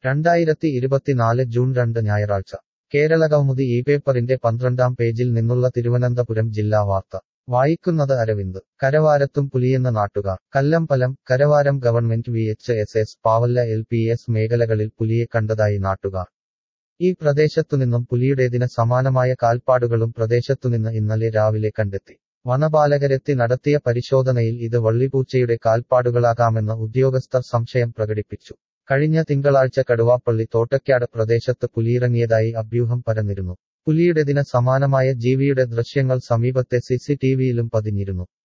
രണ്ടായിരത്തി ഇരുപത്തിനാല് ജൂൺ രണ്ട് ഞായറാഴ്ച കേരളകൗമുദി ഈ പേപ്പറിന്റെ പന്ത്രണ്ടാം പേജിൽ നിന്നുള്ള തിരുവനന്തപുരം ജില്ലാ വാർത്ത വായിക്കുന്നത് അരവിന്ദ് കരവാരത്തും പുലിയെന്ന നാട്ടുകാർ Kallambalam Karavaram government V H S S Pavalla L P S മേഖലകളിൽ പുലിയെ കണ്ടതായി നാട്ടുകാർ ഈ പ്രദേശത്തുനിന്നും പുലിയുടേതിന് സമാനമായ കാൽപ്പാടുകളും പ്രദേശത്തുനിന്ന് ഇന്നലെ രാവിലെ കണ്ടെത്തി വനപാലകരെത്തി നടത്തിയ പരിശോധനയിൽ ഇത് വള്ളിപൂച്ചയുടെ കാൽപ്പാടുകളാകാമെന്ന് ഉദ്യോഗസ്ഥർ സംശയം പ്രകടിപ്പിച്ചു കഴിഞ്ഞ തിങ്കളാഴ്ച കടുവാപ്പള്ളി തോട്ടയ്ക്കാട് പ്രദേശത്ത് പുലിയിറങ്ങിയതായി അഭ്യൂഹം പരന്നിരുന്നു പുലിയുടേതിന് സമാനമായ ജീവിയുടെ ദൃശ്യങ്ങൾ സമീപത്തെ സിസിടിവിയിലും പതിഞ്ഞിരുന്നു